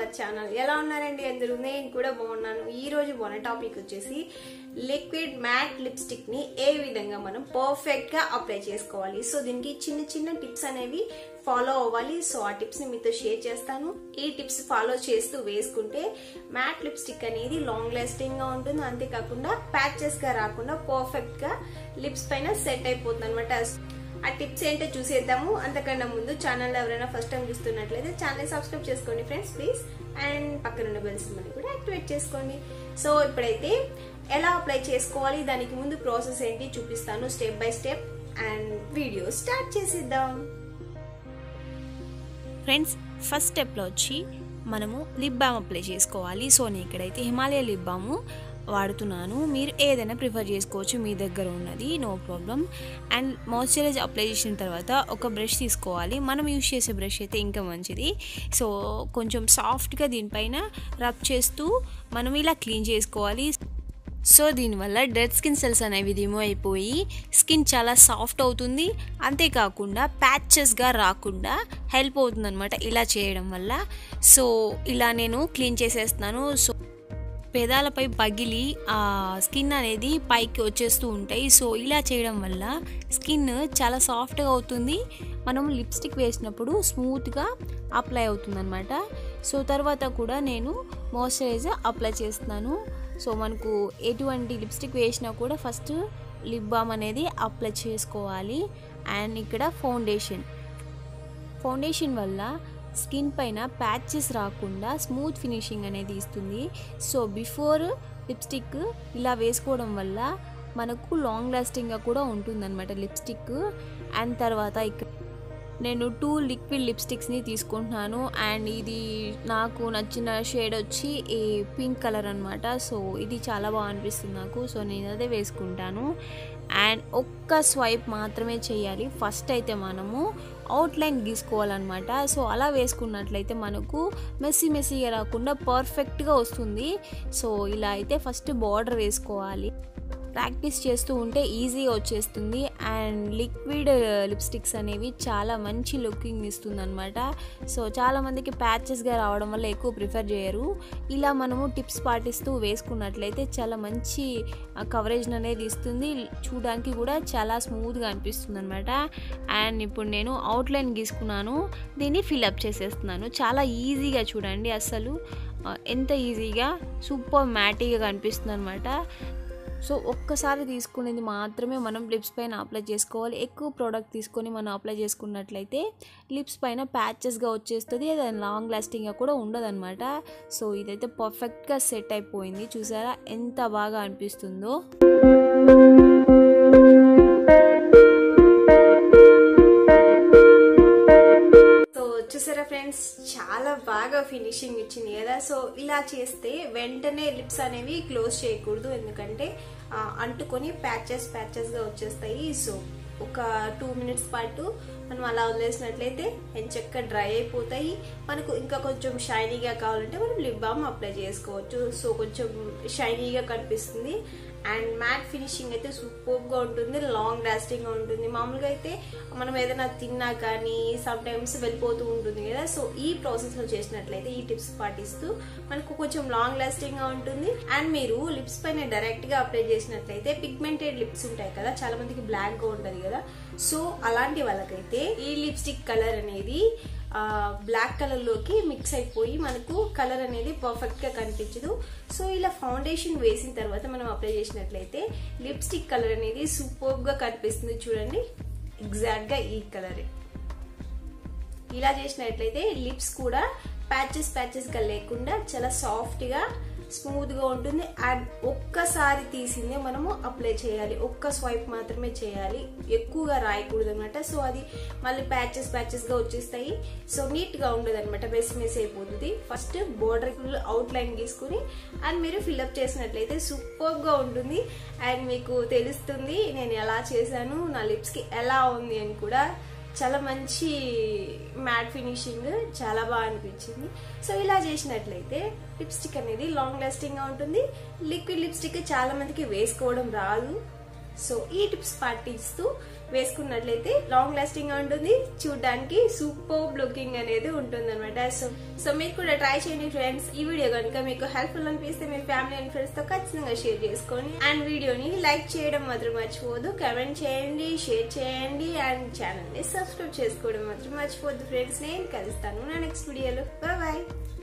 our channel ఎలా ఉన్నారండి అందరూ నేను కూడా బాగున్నాను ఈ రోజు మన టాపిక్ వచ్చేసి లిక్విడ్ మ్యాట్ లిప్స్టిక్ ని ఏ విధంగా మనం పర్ఫెక్ట్ గా అప్లై చేసుకోవాలి సో దీనికి చిన్న చిన్న టిప్స్ అనేవి ఫాలో అవ్వాలి సో ఆ టిప్స్ ని మీతో షేర్ చేస్తాను ఈ టిప్స్ ఫాలో చేస్తూ వేసుకుంటే మ్యాట్ లిప్స్టిక్ అనేది లాంగ్ లాస్టింగ్ గా ఉంటుంది అంతేకాకుండా ప్యాచెస్ గా రాకుండా పర్ఫెక్ట్ గా లిప్స్ పైన సెట్ అయిపోతుంది అనమాట ఆ టిప్స్ ఏంటో చూసేద్దాము అంతకన్నా ముందు ఛానల్ ఎవరైనా ఫస్ట్ టైం చూస్తున్నట్లయితే ఛానల్ సబ్స్క్రైబ్ చేసుకోండి ఫ్రెండ్స్ ప్లీజ్ అండ్ పక్కన ఉన్న బెల్ సింబల్ కూడా యాక్టివేట్ చేసుకోండి సో ఇప్పుడైతే ఎలా అప్లై చేసుకోవాలి దానికి ముందు ప్రాసెస్ ఏంటి చూపిస్తాను step by step and video start చేసేద్దాం ఫ్రెండ్స్ ఫస్ట్ స్టెప్లో వచ్చి మనము లిప్ బామ్ అప్లై చేసుకోవాలి సో నేను ఇక్కడైతే హిమాలయ లిప్ బాము వాడుతున్నాను మీరు ఏదైనా ప్రిఫర్ చేసుకోవచ్చు మీ దగ్గర ఉన్నది no problem and moisturise apply చేసిన తర్వాత ఒక బ్రష్ తీసుకోవాలి మనం యూజ్ చేసే బ్రష్ అయితే ఇంకా మంచిది సో కొంచెం సాఫ్ట్గా దీనిపైన రబ్ చేస్తూ మనం ఇలా క్లీన్ చేసుకోవాలి సో దీనివల్ల డెడ్ స్కిన్ సెల్స్ అనేవి రిమూవ్ అయిపోయి స్కిన్ చాలా సాఫ్ట్ అవుతుంది అంతేకాకుండా ప్యాచెస్గా రాకుండా హెల్ప్ అవుతుంది అనమాట ఇలా చేయడం వల్ల సో ఇలా నేను క్లీన్ చేసేస్తున్నాను సో పెదాలపై పగిలి ఆ స్కిన్ అనేది పైకి వచ్చేస్తూ ఉంటాయి సో ఇలా చేయడం వల్ల స్కిన్ చాలా సాఫ్ట్గా అవుతుంది మనం లిప్స్టిక్ వేసినప్పుడు స్మూత్గా అప్లై అవుతుంది అనమాట సో తర్వాత కూడా నేను మాయిశ్చరైజర్ అప్లై చేస్తున్నాను సో మనకు ఎటువంటి లిప్స్టిక్ వేసినా కూడా ఫస్ట్ లిప్ బామ్ అనేది అప్లై చేసుకోవాలి అండ్ ఇక్కడ ఫౌండేషన్ ఫౌండేషన్ వల్ల స్కిన్ పైన ప్యాచెస్ రాకుండా స్మూత్ ఫినిషింగ్ అనేది ఇస్తుంది సో బిఫోర్ లిప్స్టిక్ ఇలా వేసుకోవడం వల్ల మనకు లాంగ్ లాస్టింగ్గా కూడా ఉంటుందన్నమాట లిప్స్టిక్ అండ్ తర్వాత ఇక్కడ నేను టూ లిక్విడ్ లిప్స్టిక్స్ని తీసుకుంటున్నాను అండ్ ఇది నాకు నచ్చిన షేడ్ వచ్చి ఈ పింక్ కలర్ అనమాట సో ఇది చాలా బాగా అనిపిస్తుంది నాకు సో నేను అదే వేసుకుంటాను అండ్ ఒక్క స్వైప్ మాత్రమే చేయాలి ఫస్ట్ అయితే మనము అవుట్లైన్ గీసుకోవాలన్నమాట సో అలా వేసుకున్నట్లయితే మనకు మెస్సీ మెస్సీగా రాకుండా పర్ఫెక్ట్గా వస్తుంది సో ఇలా అయితే ఫస్ట్ బార్డర్ వేసుకోవాలి ప్రాక్టీస్ చేస్తూ ఉంటే ఈజీగా వచ్చేస్తుంది అండ్ లిక్విడ్ లిప్స్టిక్స్ అనేవి చాలా మంచి లుకింగ్ ఇస్తుంది అనమాట సో చాలామందికి ప్యాచెస్గా రావడం వల్ల ఎక్కువ ప్రిఫర్ చేయరు ఇలా మనము టిప్స్ పాటిస్తూ వేసుకున్నట్లయితే చాలా మంచి కవరేజ్ అనేది ఇస్తుంది చూడడానికి కూడా చాలా స్మూత్గా అనిపిస్తుంది అనమాట అండ్ ఇప్పుడు నేను అవుట్లైన్ గీసుకున్నాను దీన్ని ఫిల్అప్ చేసేస్తున్నాను చాలా ఈజీగా చూడండి అసలు ఎంత ఈజీగా సూపర్ మ్యాటీగా కనిపిస్తుంది అనమాట సో ఒక్కసారి తీసుకునేది మాత్రమే మనం లిప్స్ పైన అప్లై చేసుకోవాలి ఎక్కువ ప్రోడక్ట్ తీసుకొని మనం అప్లై చేసుకున్నట్లయితే లిప్స్ పైన ప్యాచెస్గా వచ్చేస్తుంది అది లాంగ్ లాస్టింగ్గా కూడా ఉండదన్నమాట సో ఇదైతే పర్ఫెక్ట్గా సెట్ అయిపోయింది చూసారా ఎంత బాగా అనిపిస్తుందో సో చూసారా ఫ్రెండ్స్ చాలా బాగా ఫినిషింగ్ ఇచ్చింది కదా సో ఇలా చేస్తే వెంటనే లిప్స్ అనేవి క్లోజ్ చేయకూడదు ఎందుకంటే ఆ, అంటుకొని ప్యాచెస్ ప్యాచెస్ గా వచ్చేస్తాయి సో ఒక టూ మినిట్స్ పాటు మనం అలా వదిలేసినట్లయితే ఎంచక్క డ్రై అయిపోతాయి మనకు ఇంకా కొంచెం షైనీగా కావాలంటే మనం లిప్ బామ్ అప్లై చేసుకోవచ్చు సో కొంచెం షైనీగా కనిపిస్తుంది అండ్ మ్యాట్ ఫినిషింగ్ అయితే సూపర్గా ఉంటుంది లాంగ్ లాస్టింగ్గా ఉంటుంది మామూలుగా అయితే మనం ఏదైనా తిన్నా కానీ సమ్ టైమ్స్ వెళ్ళిపోతూ ఉంటుంది కదా సో ఈ ప్రాసెస్లో చేసినట్లయితే ఈ టిప్స్ పాటిస్తూ మనకు కొంచెం లాంగ్ లాస్టింగ్గా ఉంటుంది అండ్ మీరు లిప్స్ పైన డైరెక్ట్గా అప్లై చేసినట్లయితే పిగ్మెంటెడ్ లిప్స్ ఉంటాయి కదా చాలా మందికి బ్లాక్గా ఉంటుంది కదా సో అలాంటి వాళ్ళకైతే ఈ లిప్స్టిక్ కలర్ అనేది బ్లాక్ కలర్ లోకి మిక్స్ అయిపోయి మనకు కలర్ అనేది పర్ఫెక్ట్ గా కనిపించదు సో ఇలా ఫౌండేషన్ వేసిన తర్వాత మనం అప్లై చేసినట్లయితే లిప్స్టిక్ కలర్ అనేది సూపర్ గా కనిపిస్తుంది చూడండి ఎగ్జాక్ట్ గా ఈ కలర్ ఇలా చేసినట్లయితే లిప్స్ కూడా ప్యాచెస్ ప్యాచెస్ గా లేకుండా చాలా సాఫ్ట్ గా స్మూత్ గా ఉంటుంది అండ్ ఒక్కసారి తీసిందే మనము అప్లై చేయాలి ఒక్క స్వైప్ మాత్రమే చేయాలి ఎక్కువగా రాయకూడదు అనమాట సో అది మళ్ళీ ప్యాచెస్ ప్యాచెస్ గా వచ్చేస్తాయి సో నీట్ గా ఉండదు అనమాట మెస్ మెస్ అయిపోతుంది first border full outline గీసుకుని అండ్ మీరు ఫిల్అప్ చేసినట్లయితే సూపర్ గా ఉంటుంది అండ్ మీకు తెలుస్తుంది నేను ఎలా చేశాను నా లిప్స్ కి ఎలా ఉంది అని కూడా చాలా మంచి మ్యాట్ ఫినిషింగ్ చాలా బాగా అనిపించింది సో ఇలా చేసినట్లయితే లిప్స్టిక్ అనేది లాంగ్ లాస్టింగ్ గా ఉంటుంది లిక్విడ్ లిప్స్టిక్ చాలా మందికి వేసుకోవడం రాదు సో ఈ టిప్స్ పాటిస్తూ వేసుకున్నట్లయితే లాంగ్ లాస్టింగ్ గా ఉంటుంది చూడడానికి సూపర్ లుకింగ్ అనేది ఉంటుంది అనమాట సో సో మీరు కూడా ట్రై చేయండి ఫ్రెండ్స్ ఈ వీడియో కనుక మీకు హెల్ప్ఫుల్ అనిపిస్తే మీ ఫ్యామిలీ అండ్ ఫ్రెండ్స్ తో ఖచ్చితంగా షేర్ చేసుకోండి అండ్ వీడియోని లైక్ చేయడం మాత్రం మర్చిపోదు కమెంట్ చేయండి షేర్ చేయండి అండ్ ఛానల్ ని సబ్స్క్రైబ్ చేసుకోవడం మాత్రం మర్చిపోద్దు ఫ్రెండ్స్ నేను కలుస్తాను నా నెక్స్ట్ వీడియోలో బాయ్